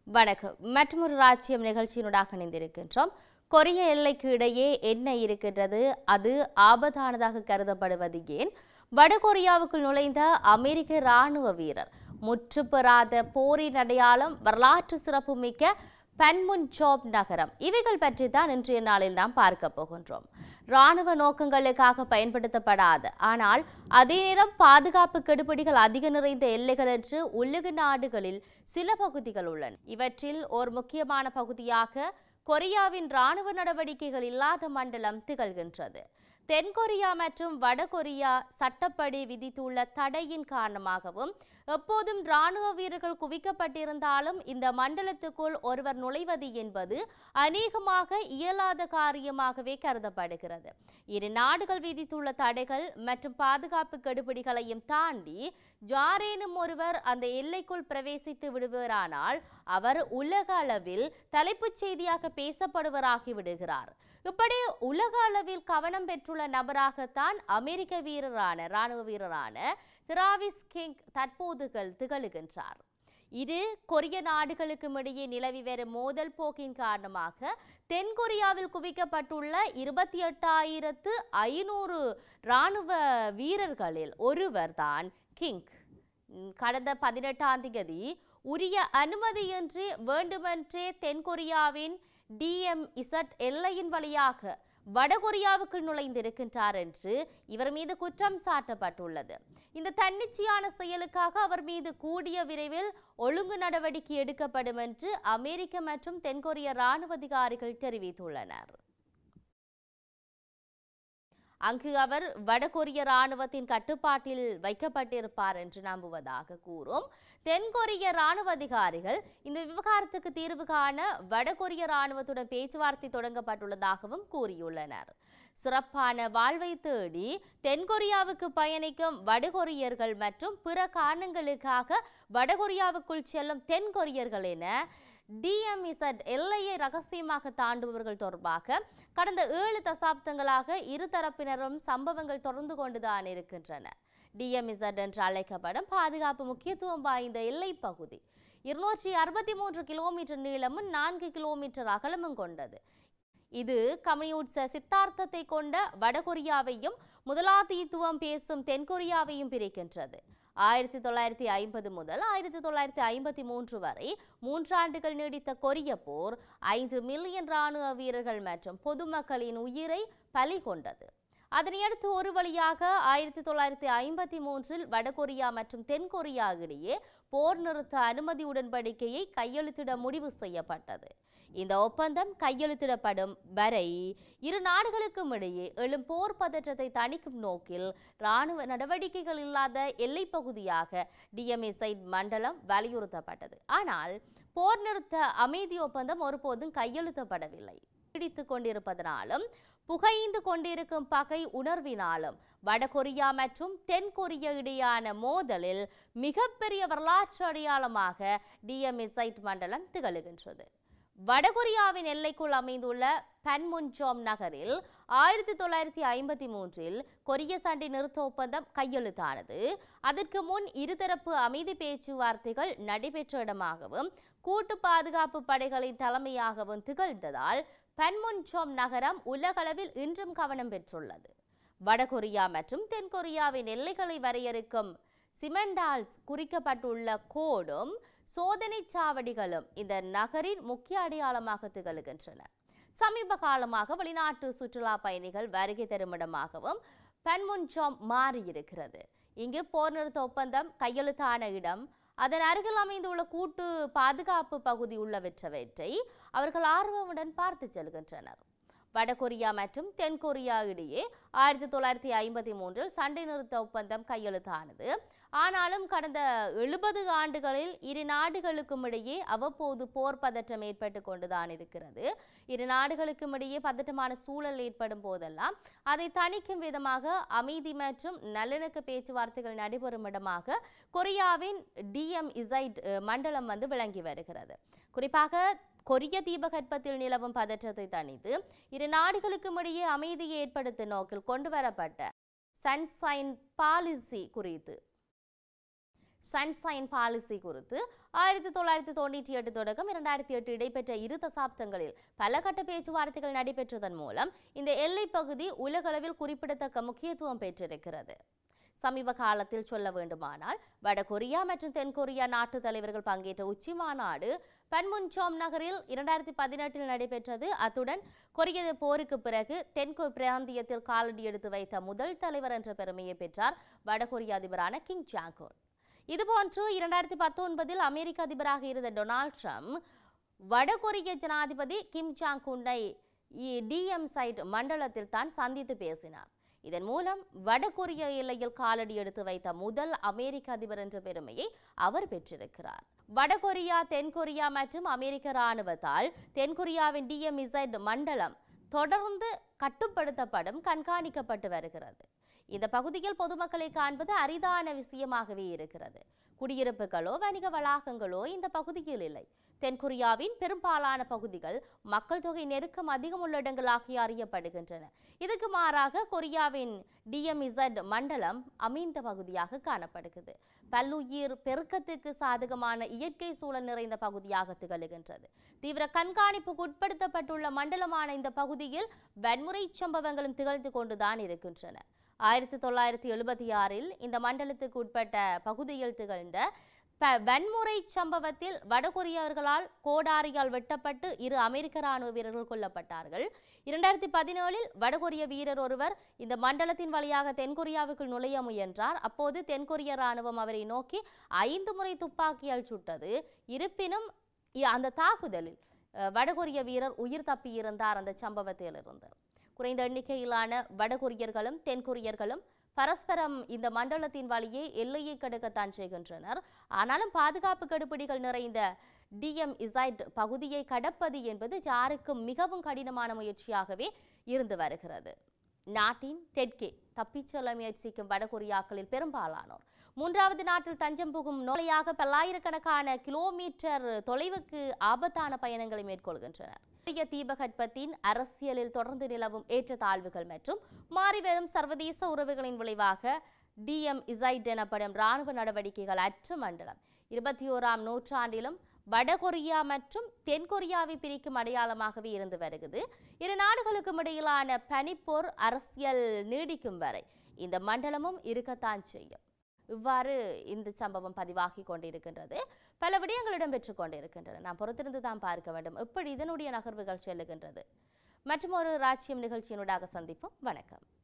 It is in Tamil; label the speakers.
Speaker 1: வணக்கம் மற்றொரு ராஜ்யம் நிகழ்ச்சியினூடாக இணைந்திருக்கின்றோம் கொரிய எல்லைக்கு இடையே என்ன இருக்கின்றது அது ஆபத்தானதாக கருதப்படுவது ஏன் வடகொரியாவுக்குள் நுழைந்த அமெரிக்க இராணுவ வீரர் முற்றுப்பெறாத போரின் அடையாளம் வரலாற்று சிறப்புமிக்க பன்முன் ஜோப் நகரம் இவைகள் பற்றி தான் இன்றைய நாளில் நாம் பார்க்க போகின்றோம் இராணுவ நோக்கங்களுக்காக பயன்படுத்தப்படாத ஆனால் அதே நேரம் பாதுகாப்பு கெடுபிடிகள் அதிக நிறைந்த எல்லைகள் என்று உலக நாடுகளில் சில பகுதிகள் உள்ளன இவற்றில் ஒரு முக்கியமான பகுதியாக கொரியாவின் இராணுவ நடவடிக்கைகள் இல்லாத மண்டலம் திகழ்கின்றது தென்கொரியா மற்றும் வடகொரியா சட்டப்படி விதித்துள்ள தடையின் காரணமாகவும் எப்போதும் இராணுவ வீரர்கள் குவிக்கப்பட்டிருந்தாலும் இந்த மண்டலத்துக்குள் ஒருவர் நுழைவது என்பது அநேகமாக இயலாத காரியமாகவே கருதப்படுகிறது இரு நாடுகள் விதித்துள்ள தடைகள் மற்றும் பாதுகாப்பு கெடுபிடிகளையும் தாண்டி யாரேனும் ஒருவர் அந்த எல்லைக்குள் பிரவேசித்து விடுவாரானால் அவர் உலக அளவில் தலைப்புச் செய்தியாக பேசப்படுவராகி விடுகிறார் இப்படி உலக அளவில் கவனம் பெற்றுள்ள நபராகத்தான் அமெரிக்க வீரரான இராணுவ வீரரான திராவிஸ் கிங் தற்போதுகள் திகழுகின்றார் இது கொரிய நாடுகளுக்கும் இடையே நிலவி வரும் மோதல் போக்கின் காரணமாக தென்கொரியாவில் குவிக்கப்பட்டுள்ள இருபத்தி எட்டாயிரத்து ஐநூறு இராணுவ வீரர்களில் ஒருவர்தான் கிங் ம், கடந்த பதினெட்டாம் தேதி உரிய அனுமதியின்றி வேண்டுமென்றே தென்கொரியாவின் டிஎம் இசட் எல்லையின் வழியாக வடகொரியாவுக்குள் நுழைந்திருக்கின்றார் என்று இவர் மீது குற்றம் சாட்டப்பட்டுள்ளது இந்த தன்னிச்சையான செயலுக்காக அவர் மீது கூடிய விரைவில் ஒழுங்கு நடவடிக்கை எடுக்கப்படும் என்று அமெரிக்க மற்றும் தென்கொரிய இராணுவ அதிகாரிகள் தெரிவித்துள்ளனர் அங்கு அவர் வடகொரிய இராணுவத்தின் கட்டுப்பாட்டில் வைக்கப்பட்டிருப்பார் என்று நம்புவதாக கூறும் தென்கொரிய இராணுவ அதிகாரிகள் இந்த விவகாரத்துக்கு தீர்வு காண வடகொரிய இராணுவத்துடன் பேச்சுவார்த்தை தொடங்கப்பட்டுள்ளதாகவும் கூறியுள்ளனர் சிறப்பான வாழ்வை தேடி தென்கொரியாவுக்கு பயணிக்கும் வடகொரியர்கள் மற்றும் பிற காரணங்களுக்காக வடகொரியாவுக்குள் செல்லும் தென்கொரியர்கள் என டிஎம்இசட் எல்லையை ரகசியமாக தாண்டுபவர்கள் தொடர்பாக கடந்த ஏழு தசாப்தங்களாக இருதரப்பினரும் சம்பவங்கள் தொடர்ந்து கொண்டுதான் இருக்கின்றன டிஎம்இசட் என்று அழைக்கப்படும் பாதுகாப்பு முக்கியத்துவம் வாய்ந்த எல்லை பகுதி இருநூற்றி அறுபத்தி மூன்று கிலோமீட்டர் நீளமும் நான்கு கிலோமீட்டர் அகலமும் கொண்டது இது கம்யூனிட்ஸ சித்தார்த்தத்தை கொண்ட வடகொரியாவையும் முதலாளித்துவம் பேசும் தென்கொரியாவையும் பிரிக்கின்றது ஆயிரத்தி தொள்ளாயிரத்தி ஐம்பது முதல் ஆயிரத்தி தொள்ளாயிரத்தி ஐம்பத்தி மூன்று வரை மூன்றாண்டுகள் நீடித்த கொரிய போர் ஐந்து மில்லியன் இராணுவ வீரர்கள் மற்றும் பொதுமக்களின் உயிரை பலி கொண்டது அதனையடுத்து ஒரு வழியாக ஆயிரத்தி தொள்ளாயிரத்தி ஐம்பத்தி மூன்றில் வடகொரியா மற்றும் தென்கொரியா இடையே போர் நிறுத்த அனுமதி உடன்படிக்கையை கையெழுத்திட முடிவு செய்யப்பட்டது இந்த ஒப்பந்தம் கையெழுத்திடப்படும் வரை இரு நாடுகளுக்கும் இடையே எழும் போர் பதற்றத்தை தணிக்கும் நோக்கில் இராணுவ நடவடிக்கைகள் இல்லாத எல்லைப் பகுதியாக டிஎம்எஸ்ஐ மண்டலம் வலியுறுத்தப்பட்டது ஆனால் போர் நிறுத்த அமைதி ஒப்பந்தம் ஒருபோதும் கையெழுத்தப்படவில்லை பிடித்துக் கொண்டிருப்பதனாலும் புகைந்து கொண்டிருக்கும் பகை உணர்வினாலும் வடகொரியா மற்றும் தென்கொரியா இடையான மோதலில் மிகப்பெரிய வரலாற்று அடையாளமாக டிஎம்எஸ்ஐட் மண்டலம் திகழுகின்றது வடகொரியாவின் எல்லைக்குள் அமைந்துள்ள பன்முன்ஜோம் நகரில் ஆயிரத்தி தொள்ளாயிரத்தி ஐம்பத்தி மூன்றில் கொரிய சண்டை நிறுத்த ஒப்பந்தம் கையெழுத்தானது அதற்கு முன் இருதரப்பு அமைதி பேச்சுவார்த்தைகள் நடைபெற்ற இடமாகவும் கூட்டு பாதுகாப்பு படைகளின் தலைமையாகவும் திகழ்ந்ததால் பன்முன்ஜோம் நகரம் உலகளவில் இன்றும் கவனம் பெற்றுள்ளது வடகொரியா மற்றும் தென்கொரியாவின் எல்லைகளை வரையறுக்கும் சிமெண்டால்ஸ் குறிக்கப்பட்டுள்ள கோடும் சோதனை சாவடிகளும் இந்த நகரின் முக்கிய அடையாளமாக திகழ்கின்றன சமீப காலமாக வெளிநாட்டு சுற்றுலா பயணிகள் வருகை தரும் இடமாகவும் பன்முன்ஜாம் மாறியிருக்கிறது இங்கு போர் நிறுத்த ஒப்பந்தம் கையெழுத்தான இடம் அதன் அருகில் அமைந்துள்ள கூட்டு பாதுகாப்பு பகுதி உள்ளவற்றவற்றை அவர்கள் ஆர்வமுடன் பார்த்து செல்கின்றனர் வடகொரியா மற்றும் தென்கொரியா இடையே ஆயிரத்தி தொள்ளாயிரத்தி ஐம்பத்தி மூன்றில் சண்டை நிறுத்த ஒப்பந்தம் கையெழுத்தானது ஆனாலும் கடந்த எழுபது ஆண்டுகளில் இரு நாடுகளுக்கும் இடையே அவ்வப்போது போர் பதற்றம் ஏற்பட்டு கொண்டுதான் இருக்கிறது இரு நாடுகளுக்கும் இடையே பதட்டமான சூழல் ஏற்படும் போதெல்லாம் அதை தணிக்கும் விதமாக அமைதி மற்றும் நல்லிணக்க பேச்சுவார்த்தைகள் நடைபெறும் இடமாக கொரியாவின் டிஎம் இசைட் மண்டலம் வந்து விளங்கி வருகிறது குறிப்பாக கொரிய தீபகற்பத்தில் நிலவும் பதற்றத்தை தணித்து இரு நாடுகளுக்கும் இடையே அமைதியை ஏற்படுத்தும் நோக்கில் கொண்டு வரப்பட்ட சன்சைன் பாலிசி குறித்து சன்சைன் பாலிசி குறித்து ஆயிரத்தி தொள்ளாயிரத்தி தொண்ணூற்றி எட்டு தொடக்கம் இரண்டாயிரத்தி எட்டு இடைப்பெற்ற இரு தசாப்தங்களில் பல கட்ட பேச்சுவார்த்தைகள் நடைபெற்றதன் மூலம் இந்த எல்லைப் பகுதி உலகளவில் குறிப்பிடத்தக்க முக்கியத்துவம் பெற்றிருக்கிறது சமீப காலத்தில் சொல்ல வேண்டுமானால் வட கொரியா மற்றும் தென் கொரியா நாட்டு தலைவர்கள் பங்கேற்ற உச்சி மாநாடு பன்முன்சோம் நகரில் இரண்டாயிரத்தி பதினெட்டில் நடைபெற்றது அத்துடன் கொரிய போருக்கு பிறகு தென்கொ பிராந்தியத்தில் காலடி எடுத்து வைத்த முதல் தலைவர் என்ற பெருமையை பெற்றார் வடகொரிய அதிபரான கிங் ஜாங்கோன் இதுபோன்று இரண்டாயிரத்தி பத்தொன்பதில் அமெரிக்க அதிபராக இருந்த டொனால்ட் ட்ரம்ப் வடகொரிய ஜனாதிபதி கிம் ஜாங் உன்னை டிஎம் சைட் மண்டலத்தில் தான் சந்தித்து பேசினார் இதன் மூலம் வடகொரிய எல்லையில் காலடி எடுத்து வைத்த முதல் அமெரிக்க அதிபர் என்ற பெருமையை அவர் பெற்றிருக்கிறார் வடகொரியா தென்கொரியா மற்றும் அமெரிக்க இராணுவத்தால் தென்கொரியாவின் டிஎம்இசட் மண்டலம் தொடர்ந்து கட்டுப்படுத்தப்படும் கண்காணிக்கப்பட்டு வருகிறது இந்த பகுதியில் பொதுமக்களை காண்பது அரிதான விஷயமாகவே இருக்கிறது குடியிருப்புகளோ வணிக வளாகங்களோ இந்த பகுதியில் இல்லை தென்கொரியாவின் பெரும்பாலான பகுதிகள் மக்கள் தொகை நெருக்கம் அதிகம் உள்ள இடங்களாக அறியப்படுகின்றன இதுக்கு மாறாக கொரியாவின் டிஎம்இசட் மண்டலம் அமைந்த பகுதியாக காணப்படுகிறது பல்லுயிர் பெருக்கத்துக்கு சாதகமான இயற்கை சூழல் நிறைந்த பகுதியாக திகழ்கின்றது தீவிர கண்காணிப்புக்கு உட்படுத்தப்பட்டுள்ள மண்டலமான இந்த பகுதியில் வன்முறை சம்பவங்களும் திகழ்ந்து கொண்டுதான் இருக்கின்றன ஆயிரத்தி தொள்ளாயிரத்தி எழுபத்தி ஆறில் இந்த மண்டலத்துக்கு உட்பட்ட பகுதியில் திகழ்ந்த ப வன்முறை சம்பவத்தில் வடகொரியவர்களால் கோடாரியால் வெட்டப்பட்டு இரு அமெரிக்க ராணுவ வீரர்கள் கொல்லப்பட்டார்கள் இரண்டாயிரத்தி பதினேழில் வடகொரிய வீரர் ஒருவர் இந்த மண்டலத்தின் வழியாக தென்கொரியாவுக்குள் நுழைய முயன்றார் அப்போது தென்கொரிய ராணுவம் அவரை நோக்கி ஐந்து முறை துப்பாக்கியால் சுட்டது இருப்பினும் இ- அந்த தாக்குதலில் அஹ், வடகொரிய வீரர் உயிர் தப்பியிருந்தார் அந்த சம்பவத்திலிருந்து குறைந்த எண்ணிக்கையிலான வடகொரியர்களும் தென்கொரியர்களும் பரஸ்பரம் இந்த மண்டலத்தின் வழியே எல்லையை கடக்கத்தான் செய்கின்றனர் ஆனாலும் பாதுகாப்பு கடுபிடிகள் நிறைந்த டிஎம் இசைட் பகுதியை கடப்பது என்பது யாருக்கும் மிகவும் கடினமான முயற்சியாகவே இருந்து வருகிறது நாட்டின் தெற்கே தப்பிச் செல்ல முயற்சிக்கும் வடகொரியாக்களில் பெரும்பாலானோர் மூன்றாவது நாட்டில் தஞ்சம் புகும் நோயாக பல்லாயிரக்கணக்கான கிலோமீட்டர் தொலைவுக்கு ஆபத்தான பயணங்களை மேற்கொள்கின்றனர் கொரிய தீபகற்பத்தின் அரசியலில் தொடர்ந்து நிலவும் ஏற்றத்தாழ்வுகள் மற்றும் மாறிவரும் சர்வதேச உறவுகளின் விளைவாக டிஎம் இசைட் எனப்படும் இராணுவ நடவடிக்கைகள் அற்ற மண்டலம் இருபத்தி ஓராம் நூற்றாண்டிலும் வடகொரியா மற்றும் தென்கொரியாவை பிரிக்கும் அடையாளமாகவே இருந்து வருகிறது இரு நாடுகளுக்கும் இடையிலான பனிப்போர் அரசியல் நீடிக்கும் வரை இந்த மண்டலமும் இருக்கத்தான் செய்யும் இவ்வாறு இந்த சம்பவம் பதிவாகி கொண்டிருக்கின்றது பல விடயங்கள் இடம்பெற்றுக் கொண்டிருக்கின்றன நாம் பொறுத்திருந்து தான் பார்க்க வேண்டும் எப்படி இதனுடைய நகர்வுகள் செல்லுகின்றது மற்றும் ஒரு ராஜ்யம் நிகழ்ச்சியினூடாக சந்திப்போம் வணக்கம்